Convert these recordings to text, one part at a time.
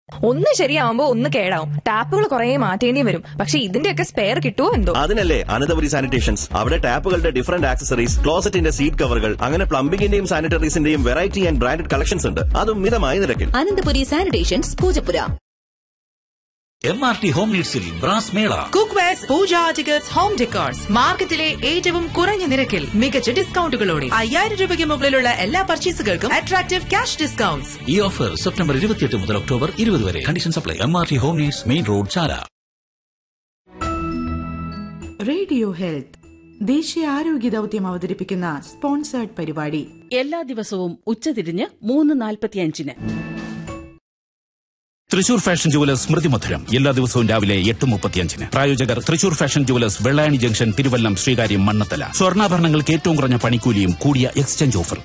ഒന്ന് ശരിയാവുമ്പോ ഒന്ന് കേടാവും ടാപ്പുകൾ കുറെ മാറ്റേണ്ടി വരും പക്ഷെ ഇതിന്റെയൊക്കെ സ്പെയർ കിട്ടുമോ എന്തോ അതിനല്ലേ അനന്തപുരി സാനിറ്റേഷൻസ് അവിടെ ടാപ്പുകളുടെ ഡിഫറന്റ് ആക്സസറീസ് ക്ലോസറ്റിന്റെ സീറ്റ് കവറുകൾ അങ്ങനെ പ്ലംബിംഗിന്റെയും സാനിറ്ററീസിന്റെയും വെറൈറ്റി ആൻഡ് ബ്രാൻഡഡ് കളക്ഷൻസ് ഉണ്ട് അതും മിതമായ നിരക്കിൽ Ananthapuri sanitations Poojappura M R T home നീഡ്സിൽ brass mela cook wares puja articles home decors മാർക്കറ്റിലെ ഏറ്റവും കുറഞ്ഞ നിരക്കിൽ മികച്ച ഡിസ്കൗണ്ടുകളോടെ അയ്യായിരം രൂപയ്ക്ക് മുകളിലുള്ള എല്ലാ പർച്ചേസുകൾക്കും അട്രാക്റ്റീവ് ക്യാഷ് ഡിസ്കൗണ്ട്സ് ഈ ഓഫർ സെപ്റ്റംബർ ഇരുപത്തിയെട്ട് മുതൽ ഒക്ടോബർ ഇരുപത് വരെ conditions apply M R T home needs main road Chala radio health ദേശീയ ആരോഗ്യ ദൗത്യം അവതരിപ്പിക്കുന്ന സ്പോൺസേർഡ് പരിപാടി എല്ലാ ദിവസവും ഉച്ചതിരിഞ്ഞ് മൂന്ന് നാൽപ്പത്തിയഞ്ചിന് തൃശൂർ ഫാഷൻ ജുവലേഴ്സ് സ്മൃതി മധുരം എല്ലാ ദിവസവും രാവിലെ എട്ട് മുപ്പത്തിയഞ്ചിന് പ്രായോജകർ Thrissur fashion jewellers Vellayani junction Thiruvallam Sreekaryam Mannanthala സ്വർണ്ണാഭരണങ്ങൾക്ക് ഏറ്റവും കുറഞ്ഞ പണിക്കൂലിയും കൂടിയ എക്സ്ചേഞ്ച് ഓഫറും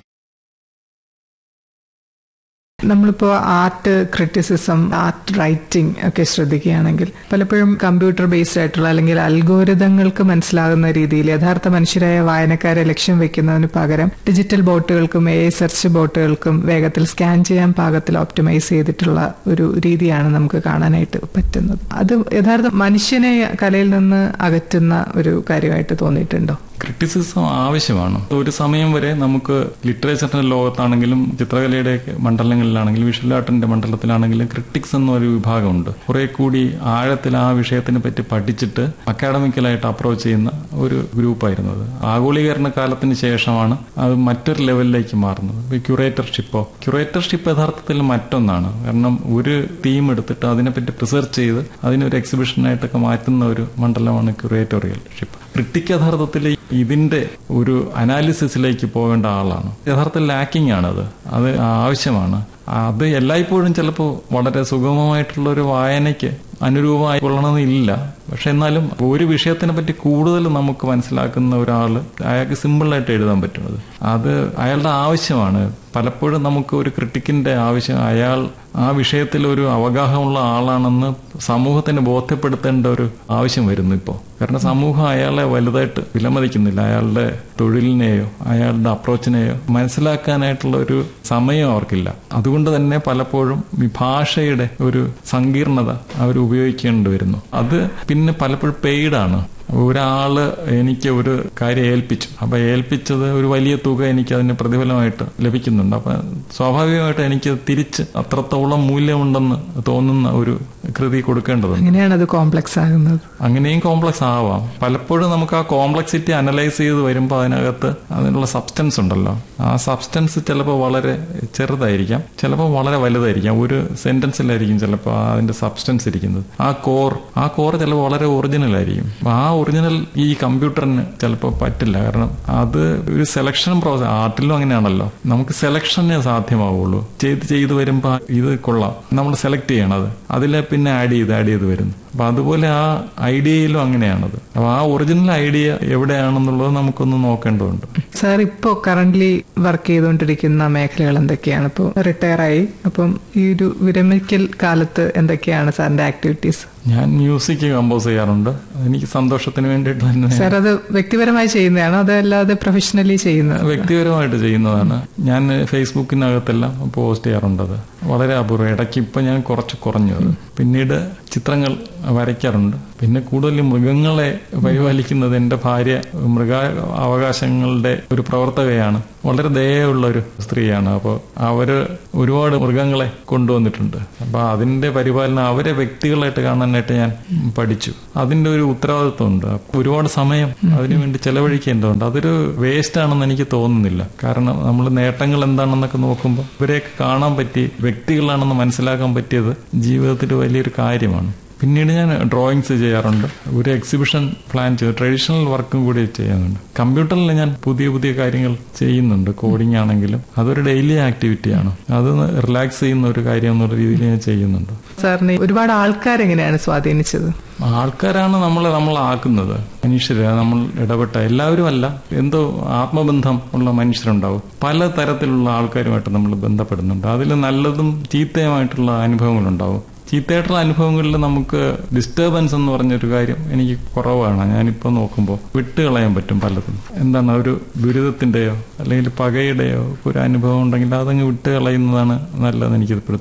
നമ്മളിപ്പോൾ ആർട്ട് ക്രിറ്റിസിസം ആർട്ട് റൈറ്റിംഗ് ഒക്കെ ശ്രദ്ധിക്കുകയാണെങ്കിൽ പലപ്പോഴും കമ്പ്യൂട്ടർ ബേസ്ഡ് ആയിട്ടുള്ള അല്ലെങ്കിൽ അൽഗോരിതങ്ങൾക്ക് മനസ്സിലാകുന്ന രീതിയിൽ യഥാർത്ഥ മനുഷ്യരായ വായനക്കാരെ ലക്ഷ്യം വെക്കുന്നതിന് പകരം ഡിജിറ്റൽ ബോട്ടുകൾക്കും എ സെർച്ച് ബോട്ടുകൾക്കും വേഗത്തിൽ സ്കാൻ ചെയ്യാൻ പാകത്തിൽ ഓപ്റ്റിമൈസ് ചെയ്തിട്ടുള്ള ഒരു രീതിയാണ് നമുക്ക് കാണാനായിട്ട് പറ്റുന്നത് അത് യഥാർത്ഥ മനുഷ്യനെ കലയിൽ നിന്ന് അകറ്റുന്ന ഒരു കാര്യമായിട്ട് തോന്നിയിട്ടുണ്ടോ ക്രിറ്റിസിസം ആവശ്യമാണ് ഒരു സമയം വരെ നമുക്ക് ലിറ്ററേച്ചറിന്റെ ലോകത്താണെങ്കിലും ചിത്രകലയുടെ മണ്ഡലങ്ങളിലാണെങ്കിലും വിഷ്വൽ ആർട്ടിന്റെ മണ്ഡലത്തിലാണെങ്കിലും ക്രിട്ടിക്സ് എന്നൊരു വിഭാഗമുണ്ട് കുറെ കൂടി ആഴത്തിൽ ആ വിഷയത്തിനെ പറ്റി പഠിച്ചിട്ട് അക്കാഡമിക്കലായിട്ട് അപ്രോച്ച് ചെയ്യുന്ന ഒരു ഗ്രൂപ്പായിരുന്നു അത് ആഗോളീകരണ കാലത്തിന് ശേഷമാണ് അത് മറ്റൊരു ലെവലിലേക്ക് മാറുന്നത് ക്യൂറേറ്റർഷിപ്പോ ക്യൂറേറ്റർഷിപ്പ് യഥാർത്ഥത്തിൽ മറ്റൊന്നാണ് കാരണം ഒരു തീം എടുത്തിട്ട് അതിനെപ്പറ്റി റിസർച്ച് ചെയ്ത് അതിനൊരു എക്സിബിഷനായിട്ടൊക്കെ മാറ്റുന്ന ഒരു മണ്ഡലമാണ് ക്യൂറേറ്റോറിയൽഷിപ്പ് ക്രിട്ടിക് യഥാർത്ഥത്തിൽ ഇതിന്റെ ഒരു അനാലിസിസിലേക്ക് പോകേണ്ട ആളാണ് യഥാർത്ഥത്തിൽ ലാക്കിംഗ് ആണത് അത് ആവശ്യമാണ് അത് എല്ലായ്പ്പോഴും ചിലപ്പോൾ വളരെ സുഗമമായിട്ടുള്ള ഒരു വായനയ്ക്ക് അനുരൂപമായി കൊള്ളണമെന്നില്ല പക്ഷെ എന്നാലും ഒരു വിഷയത്തിനെ പറ്റി കൂടുതൽ നമുക്ക് മനസ്സിലാക്കുന്ന ഒരാൾ അയാൾക്ക് സിമ്പിളായിട്ട് എഴുതാൻ പറ്റുന്നത് അത് അയാളുടെ ആവശ്യമാണ് പലപ്പോഴും നമുക്ക് ഒരു ക്രിട്ടിക്കിന്റെ ആവശ്യം അയാൾ ആ വിഷയത്തിൽ ഒരു അവഗാഹമുള്ള ആളാണെന്ന് സമൂഹത്തിന് ബോധ്യപ്പെടുത്തേണ്ട ഒരു ആവശ്യം വരുന്നു ഇപ്പോൾ കാരണം സമൂഹം അയാളെ വലുതായിട്ട് വിലമതിക്കുന്നില്ല അയാളുടെ തൊഴിലിനെയോ അയാളുടെ അപ്രോച്ചിനെയോ മനസ്സിലാക്കാനായിട്ടുള്ള ഒരു സമയം അവർക്കില്ല അതുകൊണ്ട് തന്നെ പലപ്പോഴും ഈ ഭാഷയുടെ ഒരു സങ്കീർണത അവർ ഉപയോഗിക്കേണ്ടി വരുന്നു അത് പിന്നെ പലപ്പോഴും പെയ്ഡാണ് ഒരാള് എനിക്ക് ഒരു കാര്യം ഏൽപ്പിച്ചു അപ്പൊ ഏൽപ്പിച്ചത് ഒരു വലിയ തുക എനിക്ക് അതിന് പ്രതിഫലമായിട്ട് ലഭിക്കുന്നുണ്ട് അപ്പൊ സ്വാഭാവികമായിട്ട് എനിക്ക് തിരിച്ച് അത്രത്തോളം മൂല്യമുണ്ടെന്ന് തോന്നുന്ന ഒരു കൃതി കൊടുക്കേണ്ടതുണ്ട് അങ്ങനെയാണ് അത് കോംപ്ലക്സ് ആകുന്നത് അങ്ങനെയും കോംപ്ലക്സ് ആവാം പലപ്പോഴും നമുക്ക് ആ കോംപ്ലക്സിറ്റി അനലൈസ് ചെയ്ത് വരുമ്പോൾ അതിനകത്ത് അതിനുള്ള സബ്സ്റ്റൻസ് ഉണ്ടല്ലോ ആ സബ്സ്റ്റൻസ് ചിലപ്പോൾ വളരെ ചെറുതായിരിക്കാം ചിലപ്പോൾ വളരെ വലുതായിരിക്കാം ഒരു സെന്റൻസിലായിരിക്കും ചിലപ്പോൾ അതിന്റെ സബ്സ്റ്റൻസ് ഇരിക്കുന്നത് ആ കോർ ആ കോർ ചിലപ്പോൾ വളരെ ഒറിജിനൽ ആയിരിക്കും ആ ഒറിജിനൽ ഈ കമ്പ്യൂട്ടറിന് ചിലപ്പോൾ പറ്റില്ല കാരണം അത് ഒരു സെലക്ഷൻ പ്രോസസ് ആർട്ടിലും അങ്ങനെയാണല്ലോ നമുക്ക് സെലക്ഷനെ സാധ്യമാവുള്ളൂ ചെയ്ത് ചെയ്ത് വരുമ്പോൾ ഇത് കൊള്ളാം നമ്മൾ സെലക്ട് ചെയ്യണം അത് അതിലെ പിന്നെ ആഡ് ചെയ്ത് ആഡ് ചെയ്ത് വരുന്നു അപ്പൊ അതുപോലെ ആ ഐഡിയയിലും അങ്ങനെയാണത് അപ്പൊ ആ ഒറിജിനൽ ഐഡിയ എവിടെയാണെന്നുള്ളത് നമുക്കൊന്ന് നോക്കേണ്ടതുണ്ട് സാർ ഇപ്പോൾ കറന്റ് വർക്ക് ചെയ്തുകൊണ്ടിരിക്കുന്ന മേഖലകൾ എന്തൊക്കെയാണ് ഇപ്പോൾ റിട്ടയർ ആയി അപ്പം ഈ ഒരു വിരമിക്കൽ കാലത്ത് എന്തൊക്കെയാണ് സാറിന്റെ ആക്ടിവിറ്റീസ് ഞാൻ മ്യൂസിക് കമ്പോസ് ചെയ്യാറുണ്ട് എനിക്ക് സന്തോഷത്തിന് വേണ്ടിയിട്ട് തന്നെ സാർ അത് വ്യക്തിപരമായി ചെയ്യുന്നതാണോ അതല്ലാതെ പ്രൊഫഷണലി ചെയ്യുന്നത് വ്യക്തിപരമായിട്ട് ചെയ്യുന്നതാണ് ഞാൻ ഫേസ്ബുക്കിനകത്തെല്ലാം പോസ്റ്റ് ചെയ്യാറുണ്ട് അത് വളരെ അപൂർവം ഇടയ്ക്ക് ഇപ്പൊ ഞാൻ കുറച്ച് കുറഞ്ഞു അത് പിന്നീട് ചിത്രങ്ങൾ വരയ്ക്കാറുണ്ട് പിന്നെ കൂടുതൽ മൃഗങ്ങളെ പരിപാലിക്കുന്നത് എൻ്റെ ഭാര്യ മൃഗ അവകാശങ്ങളുടെ ഒരു പ്രവർത്തകയാണ് വളരെ ദയുള്ള ഒരു സ്ത്രീയാണ് അപ്പോൾ അവര് ഒരുപാട് മൃഗങ്ങളെ കൊണ്ടുവന്നിട്ടുണ്ട് അപ്പൊ അതിന്റെ പരിപാലനം അവരെ വ്യക്തികളായിട്ട് കാണാനായിട്ട് ഞാൻ പഠിച്ചു അതിന്റെ ഒരു ഉത്തരവാദിത്വമുണ്ട് ഒരുപാട് സമയം അതിനുവേണ്ടി ചെലവഴിക്കേണ്ടതുണ്ട് അതൊരു വേസ്റ്റ് ആണെന്ന് എനിക്ക് തോന്നുന്നില്ല കാരണം നമ്മൾ നേട്ടങ്ങൾ എന്താണെന്നൊക്കെ നോക്കുമ്പോൾ ഇവരെയൊക്കെ കാണാൻ പറ്റി വ്യക്തികളാണെന്ന് മനസ്സിലാക്കാൻ പറ്റിയത് ജീവിതത്തിൽ വലിയൊരു കാര്യമാണ് പിന്നീട് ഞാൻ ഡ്രോയിങ്സ് ചെയ്യാറുണ്ട് ഒരു എക്സിബിഷൻ പ്ലാൻ ചെയ്തു ട്രഡീഷണൽ വർക്കും കൂടി ചെയ്യുന്നുണ്ട് കമ്പ്യൂട്ടറിൽ ഞാൻ പുതിയ പുതിയ കാര്യങ്ങൾ ചെയ്യുന്നുണ്ട് കോഡിംഗ് ആണെങ്കിലും അതൊരു ഡെയിലി ആക്ടിവിറ്റിയാണ് അത് റിലാക്സ് ചെയ്യുന്ന ഒരു കാര്യം എന്നുള്ള രീതിയിൽ ഞാൻ ചെയ്യുന്നുണ്ട് സാറിന് ഒരുപാട് ആൾക്കാർ എങ്ങനെയാണ് സ്വാധീനിച്ചത് ആൾക്കാരാണ് നമ്മളെ നമ്മളാക്കുന്നത് മനുഷ്യര് നമ്മൾ ഇടപെട്ട എല്ലാവരും അല്ല എന്തോ ആത്മബന്ധം ഉള്ള മനുഷ്യരുണ്ടാവും പല തരത്തിലുള്ള ആൾക്കാരുമായിട്ട് നമ്മൾ ബന്ധപ്പെടുന്നുണ്ട് അതിൽ നല്ലതും ചീത്തയുമായിട്ടുള്ള അനുഭവങ്ങളുണ്ടാവും ചീത്തയായിട്ടുള്ള അനുഭവങ്ങളിൽ നമുക്ക് ഡിസ്റ്റർബൻസ് എന്ന് പറഞ്ഞൊരു കാര്യം എനിക്ക് കുറവാണ് ഞാനിപ്പോൾ നോക്കുമ്പോൾ വിട്ടുകളയാൻ പറ്റും പലതും എന്താണ് ഒരു ദുരിതത്തിന്റെയോ അല്ലെങ്കിൽ പകയുടെയോ ഒരു അനുഭവം ഉണ്ടെങ്കിൽ അതങ്ങ് വിട്ടുകളയുന്നതാണ് നല്ലതെന്ന് എനിക്ക് ഇപ്പോഴും തോന്നുന്നു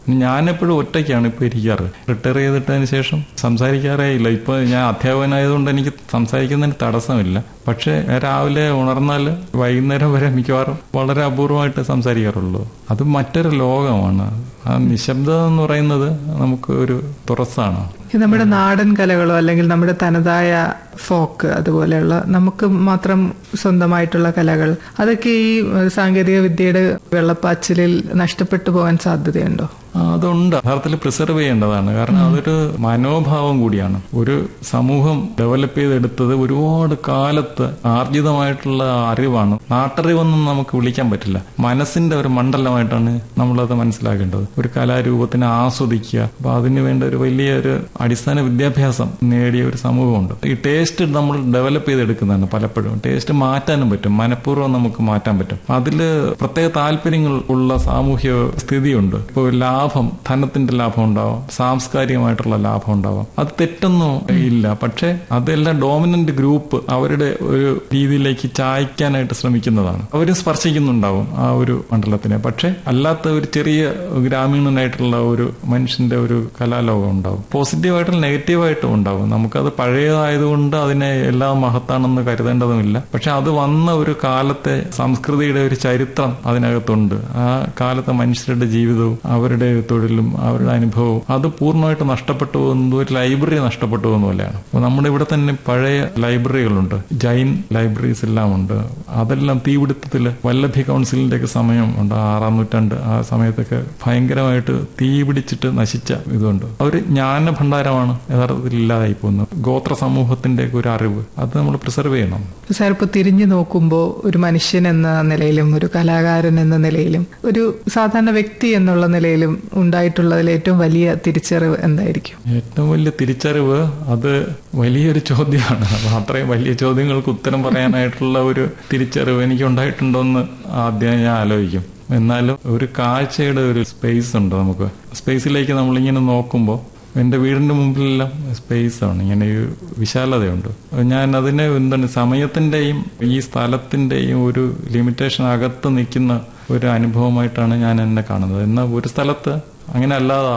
ഞാനെപ്പോഴും ഒറ്റയ്ക്കാണ് ഇപ്പോൾ ഇരിക്കാറ് റിട്ടയർ ചെയ്തിട്ടതിന് ശേഷം സംസാരിക്കാറേ ഇല്ല ഇപ്പോൾ ഞാൻ അധ്യാപകനായതുകൊണ്ട് എനിക്ക് സംസാരിക്കുന്നതിന് തടസ്സമില്ല പക്ഷേ രാവിലെ ഉണർന്നാൽ വൈകുന്നേരം വരെ മിക്കവാറും വളരെ അപൂർവമായിട്ട് സംസാരിക്കാറുള്ളൂ അത് മറ്റൊരു ലോകമാണ് ആ നിശബ്ദത എന്ന് പറയുന്നത് നമുക്ക് ഒരു തുറസാണ് ഈ നമ്മുടെ നാടൻ കലകളോ അല്ലെങ്കിൽ നമ്മുടെ തനതായ ഫോക്ക് അതുപോലെയുള്ള നമുക്ക് മാത്രം സ്വന്തമായിട്ടുള്ള കലകൾ അതൊക്കെ ഈ സാങ്കേതിക വിദ്യയുടെ വെള്ളപ്പാച്ചിലിൽ നഷ്ടപ്പെട്ടു പോകാൻ സാധ്യതയുണ്ടോ ആ, അതുണ്ട് യഥാർത്ഥത്തിൽ പ്രിസർവ് ചെയ്യേണ്ടതാണ് കാരണം അതൊരു മനോഭാവം കൂടിയാണ് ഒരു സമൂഹം ഡെവലപ്പ് ചെയ്തെടുത്തത് ഒരുപാട് കാലത്ത് ആർജിതമായിട്ടുള്ള അറിവാണ് നാട്ടറിവൊന്നും നമുക്ക് വിളിക്കാൻ പറ്റില്ല മനസ്സിന്റെ ഒരു മണ്ഡലമായിട്ടാണ് നമ്മളത് മനസ്സിലാക്കേണ്ടത് ഒരു കലാരൂപത്തിനെ ആസ്വദിക്കുക അപ്പൊ അതിന് വേണ്ട ഒരു വലിയൊരു അടിസ്ഥാന വിദ്യാഭ്യാസം നേടിയ ഒരു സമൂഹമുണ്ട് ഈ ടേസ്റ്റ് നമ്മൾ ഡെവലപ്പ് ചെയ്തെടുക്കുന്നതാണ് പലപ്പോഴും ടേസ്റ്റ് മാറ്റാനും പറ്റും മനഃപൂർവ്വം നമുക്ക് മാറ്റാൻ പറ്റും അതില് പ്രത്യേക താല്പര്യങ്ങൾ ഉള്ള സാമൂഹ്യ സ്ഥിതിയുണ്ട് ഇപ്പോൾ ലാഭം ധനത്തിന്റെ ലാഭം ഉണ്ടാവാം സാംസ്കാരികമായിട്ടുള്ള ലാഭം ഉണ്ടാവാം അത് തെറ്റൊന്നും ഇല്ല പക്ഷെ അതെല്ലാം ഡോമിനന്റ് ഗ്രൂപ്പ് അവരുടെ ഒരു രീതിയിലേക്ക് ചായ്ക്കാനായിട്ട് ശ്രമിക്കുന്നതാണ് അവർ സ്പർശിക്കുന്നുണ്ടാവും ആ ഒരു മണ്ഡലത്തിനെ പക്ഷെ അല്ലാത്ത ഒരു ചെറിയ ഗ്രാമീണനായിട്ടുള്ള ഒരു മനുഷ്യന്റെ ഒരു കലാലോകം ഉണ്ടാവും പോസിറ്റീവായിട്ടും നെഗറ്റീവായിട്ടും ഉണ്ടാവും നമുക്കത് പഴയതായതുകൊണ്ട് അതിനെ എല്ലാം മഹത്താണെന്ന് കരുതേണ്ടതുമില്ല പക്ഷെ അത് വന്ന ഒരു കാലത്തെ സംസ്കൃതിയുടെ ഒരു ചരിത്രം അതിനകത്തുണ്ട് ആ കാലത്തെ മനുഷ്യരുടെ ജീവിതവും അവരുടെ തൊഴിലും അവരുടെ അനുഭവവും അത് പൂർണ്ണമായിട്ട് നഷ്ടപ്പെട്ടു പോകുന്നത് ഒരു ലൈബ്രറി നഷ്ടപ്പെട്ടു പോകുന്ന പോലെയാണ് അപ്പൊ നമ്മുടെ ഇവിടെ തന്നെ പഴയ ലൈബ്രറികളുണ്ട് ജൈൻ ലൈബ്രറീസ് എല്ലാം ഉണ്ട് അതെല്ലാം തീപിടുത്തത്തിൽ വല്ലഭി കൗൺസിലിന്റെ ഒക്കെ സമയം ഉണ്ട് ആറാം നൂറ്റാണ്ട് ആ സമയത്തൊക്കെ ഭയങ്കരമായിട്ട് തീ പിടിച്ചിട്ട് നശിച്ച ഇതുണ്ട് ഒരു ജ്ഞാന ഭണ്ഡാരമാണ് യഥാർത്ഥത്തിൽ ഇല്ലാതായി പോകുന്നത് ഗോത്ര സമൂഹത്തിന്റെ ഒക്കെ ഒരു അറിവ് അത് നമ്മൾ പ്രിസർവ് ചെയ്യണം സാർ ഇപ്പോൾ തിരിഞ്ഞു നോക്കുമ്പോൾ ഒരു മനുഷ്യൻ എന്ന നിലയിലും ഒരു കലാകാരൻ എന്ന നിലയിലും ഒരു സാധാരണ വ്യക്തി എന്നുള്ള നിലയിലും ഉണ്ടായിട്ടുള്ളതിൽ ഏറ്റവും വലിയ തിരിച്ചറിവ് എന്തായിരിക്കും ഏറ്റവും വലിയ തിരിച്ചറിവ് അത് വലിയൊരു ചോദ്യമാണ് അപ്പൊ അത്രയും വലിയ ചോദ്യങ്ങൾക്ക് ഉത്തരം പറയാനായിട്ടുള്ള ഒരു തിരിച്ചറിവ് എനിക്ക് ഉണ്ടായിട്ടുണ്ടോന്ന് ആദ്യം ഞാൻ ആലോചിക്കും എന്നാലും ഒരു കാഴ്ചയുടെ ഒരു സ്പേസ് ഉണ്ട് നമുക്ക് സ്പേസിലേക്ക് നമ്മളിങ്ങനെ നോക്കുമ്പോൾ എൻ്റെ വീടിന്റെ മുമ്പിലെല്ലാം സ്പേസ് ആണ് ഇങ്ങനെ ഒരു വിശാലതയുണ്ട് ഞാൻ അതിനെ എന്താണ് സമയത്തിന്റെയും ഈ സ്ഥലത്തിന്റെയും ഒരു ലിമിറ്റേഷൻ അകത്ത് നിൽക്കുന്ന ഒരു അനുഭവമായിട്ടാണ് ഞാൻ എന്നെ കാണുന്നത് എന്നാൽ ഒരു സ്ഥലത്ത് അങ്ങനെ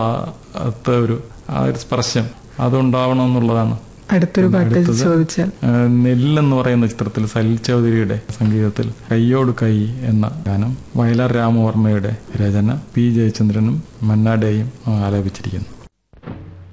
അല്ലാതെ ഒരു ആ ഒരു സ്പർശം അതുണ്ടാവണമെന്നുള്ളതാണ് അടുത്തൊരു പാട്ട് അടുത്തത് ചോദിച്ചാൽ ആ, നെല്ലെന്ന് പറയുന്ന ചിത്രത്തിൽ സലിൽ ചൗധരിയുടെ സംഗീതത്തിൽ കയ്യോട് കൈ എന്ന ഗാനം വയലാർ രാമവർമ്മയുടെ രചന പി ജയചന്ദ്രനും മന്നാഡേയും ആലപിച്ചിരിക്കുന്നു